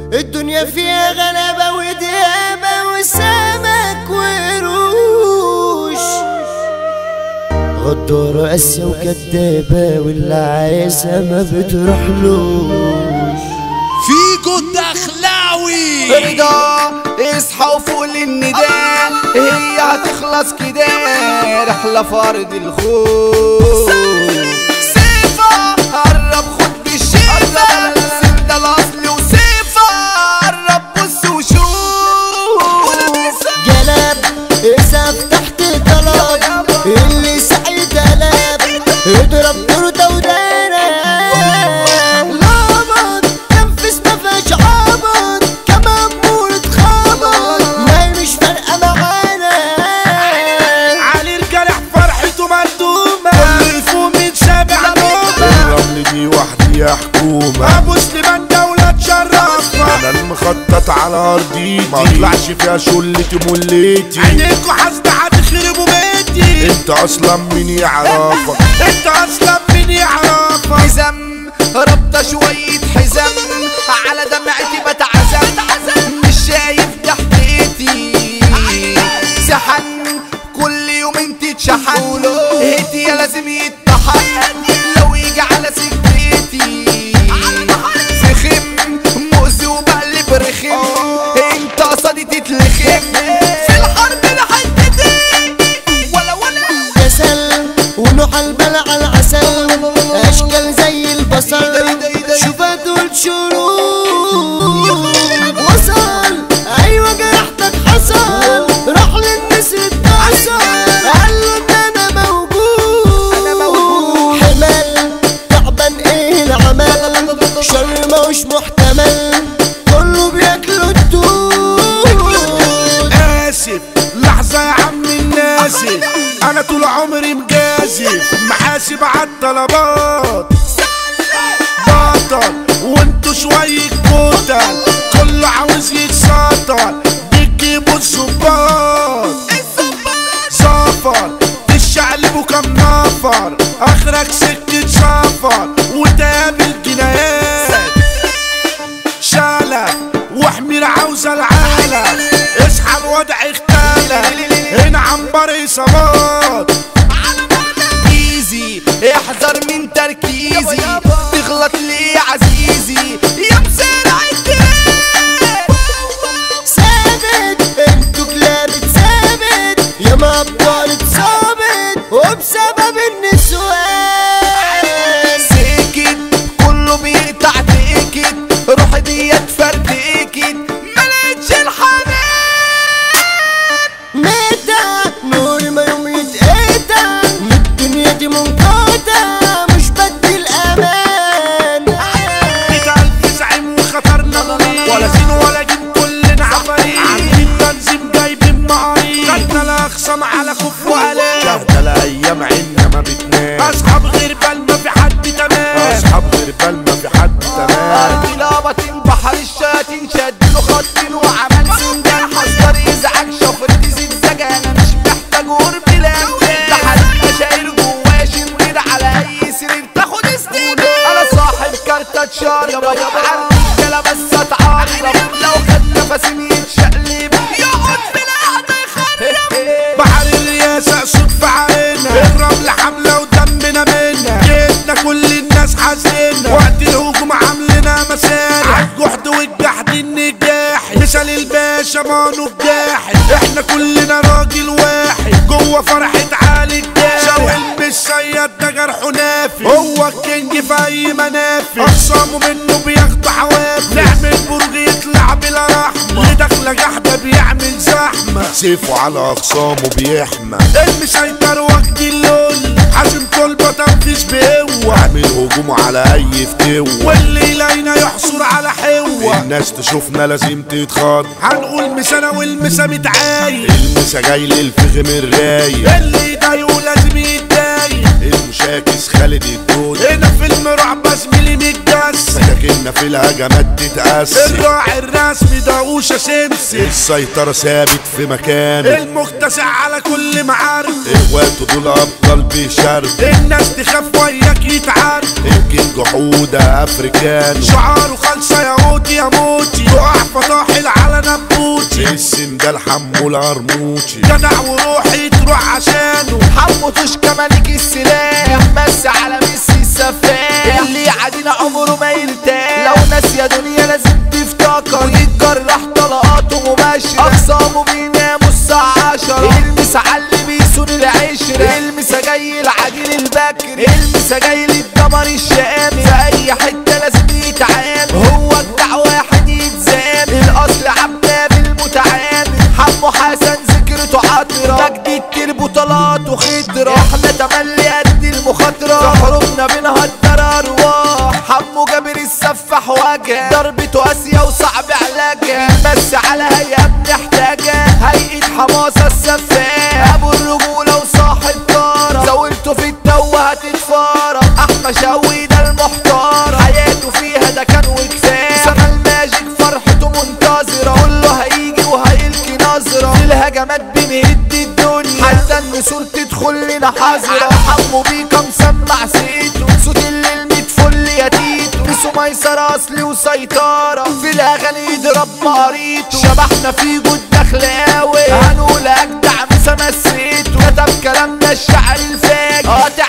الدنيا فيها غلبة وديابة وسمك وقروش غدارة قاسية وكدابة واللي عايزها ما بتروحلوش فيجو الدخلاوي رضا اصحى وفوق للنداء هي هتخلص كده رحلة فرد الخوف سيفا قرب خد بالشيفة سد الاصل وسيفا قرب بص وشوف جلب اسف تحت طلب اللي سعيد قلب اضرب تورته ودانا لابد تنفس ما فيهاش عبط كمان مولد خبط ما هي مش فارقه معانا علي الجرح فرحته مردومة كل يفوق من شابع نومة الرمل دي وحدي يا حكومة ابو سليمان دولة تشرفنا انا المخطط على ارضيتي ما اطلعش فيها شلتي مليتي عينيكوا حاسدة هتخربوا بيتي انت اصلا مين يعرفك انت اصلا مين يعرفك حزام ربطة شوية حزام على دمعتي بتعزم مش شايف تحت ايدي سحن كل يوم انت تشحن ايدي يا لازم يتطحن لو يجي على سكتي سخم مؤذي وبقلب رخم انت قصدي تتلخم في الحرب لحدتي ولا ولا كسل ونوح البلع العسل اشكال زي البصل شوفها دول شروق وصل ايوه جرحتك حصل راح للنسر اتصل قال له ان انا موجود حمل تعبان ايه العمل شر ماهوش محتمل كله بياكلوا الدود اسف لحظة يا عم الناسف انا طول عمري مجازف محاسب عالطلبات بطل وانتوا شوية كتل كله عاوز يتسطر بتجيبوا الظباط سفر تشعلبوا كم نفر اخرك سكة سفر وتقابل جنايات شالك وحمير عاوزة العالم اصحى الوضع اختلف هنا عنبر اصابات ايزي احذر من تركيزي تغلط ليه يا عزيزي يا مسرع ثابت انتوا كلاب ثابت يا ما ابطال ثابت وبسبب النسوان سكت كله بيقطع تأكد روح ديت فردكت ملقتش الحنان متى نور ما يوم يتقطع من الدنيا دي منقطع مش بدي الامان ميت ألف زعيم وخطرنا ولا زين ولا جيم كلنا عفاريت عاملين تنظيم جايبين معاريض خدنا الأخصام على كف وقلال شافنا الايام عنا ما بتنام أصحاب غير بال ما في حد تمام اصحاب غير بال ما في حد تمام ارضي لابطين بحر الشاتين شد له خطين وعمل سندان مصدر ازعاج شفرة زجزاج انا مش محتاج قرب لامتان لحد مشاعر جوايا شرير على اي سرير تاخد استناد انا صاحب كارتة شارب عندي كلا بس اتعرب لو خد نفسي يتشقلب يقعد في القعدة يخرب بحر الرياسة صدفة علينا الرمل حملة ودمنا منا جيتنا كل الناس حاسينا وقت الهجوم عاملنا مسارح عالجحد والجحد النجاح مثال الباشا مانو الجاحد احنا كلنا راجل واحد جوه فرحة عالي الجاحد شوقي بالصياد ده جرحه نافي هو الكينج في اي منافي اخصامه منه بياخدوا حوافي نعمل برج يطلع بلا رحمة اللي داخله جحده بيعمل زحمة سيفه على اخصامه بيحمى المسيطر وقت اللول حازم طلبة تنفيذ بقوة عامل هجوم على اي فتوة واللي يلاقينا يحصر على حوة الناس تشوفنا لازم تتخض هنقول مسنا والمسا متعايق المسا جاي للفخم الرايق اللي يضايقه لازم يتضايق المشاكس خالد الدود هنا فيلم رعب زميلي متجسد سكاكيننا في الهجمات تتقسم الراعي الرسمي داوشة سمسم السيطرة ثابت في مكانه المكتسع على كل معارف اخواته دول ابطال بشرب الناس تخاف وياك يتعارف الكينج حودة افريكانو شعاره خالصة يا موتي يا موتي فطاحل على نبوتي السن ده الحمو العرموشي جدع وروحي تروح عشانه حمو تشكى ملك السلاح بس على ميسي السفاح اللي يعادينا عمره ما يرتاح لو ناس يا دنيا لازم تفتكر ويتجرح طلقاته مباشرة أقسامه بيناموا الساعة عشرة المسا على اللي بيسون العشرة المسا جاي العجيل البكري المسا جاي للدمر الشامي في أي حتة لازم يتعامل هو جدع واحد يتزامل الأصل عباب المتعامل حمو حسن ذكرته عطرة مجدي التربو طلعت وخضرة احنا تملي قد المخاطرة حروبنا بنهدر أرواح حمو جابر السفاح واجه ضربته قاسية وصعب علاجها بس على هيئة بنحتاجها هيئة حماسة السفاح أبو الرجولة وصاحب طارة زاولته في التو هتتفارق أحمى شوي ده المحترم حياته فيها ده كان وكفاية سما الماجيك فرحته منتظرة كله هيجي وهيلقي نظرة في الهجمات بنهد الدنيا حتى النسور تدخل لنا حذرة حمو بيكا مسمع سيته صوت الليل متفل يا تيتو بيسو ميسر اصلي وسيطرة في الاغاني يضرب مقاريته شبحنا في جود دخلاوي هنقول اجدع مسا مسيته كتب كلامنا الشعر الفاجر قاطع